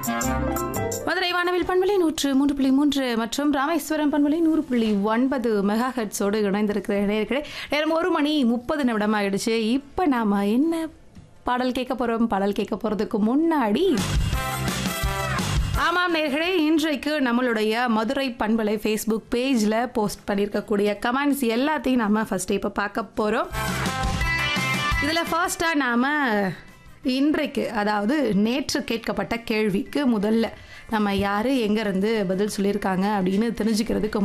மதுரை வானவில் பண்பலை நூற்று மூன்று புள்ளி மூன்று மற்றும் ராமேஸ்வரம் பண்பலை நூறு புள்ளி ஒன்பது மெகா ஹெட்ஸோடு இணைந்திருக்கிற நேர்களே நேரம் ஒரு மணி முப்பது நிமிடம் ஆயிடுச்சு இப்போ நாம என்ன பாடல் கேட்க போறோம் பாடல் கேட்க போறதுக்கு முன்னாடி ஆமாம் நேர்களே இன்றைக்கு நம்மளுடைய மதுரை பண்பலை ஃபேஸ்புக் பேஜில் போஸ்ட் பண்ணியிருக்கக்கூடிய கமெண்ட்ஸ் எல்லாத்தையும் நாம் ஃபஸ்ட்டு இப்போ பார்க்க போகிறோம் இதில் ஃபர்ஸ்ட்டாக நாம் இன்றைக்கு அதாவது நேற்று கேட்கப்பட்ட கேள்விக்கு முதல்ல நம்ம யார் எங்கேருந்து பதில் சொல்லியிருக்காங்க அப்படின்னு தெரிஞ்சுக்கிறதுக்கு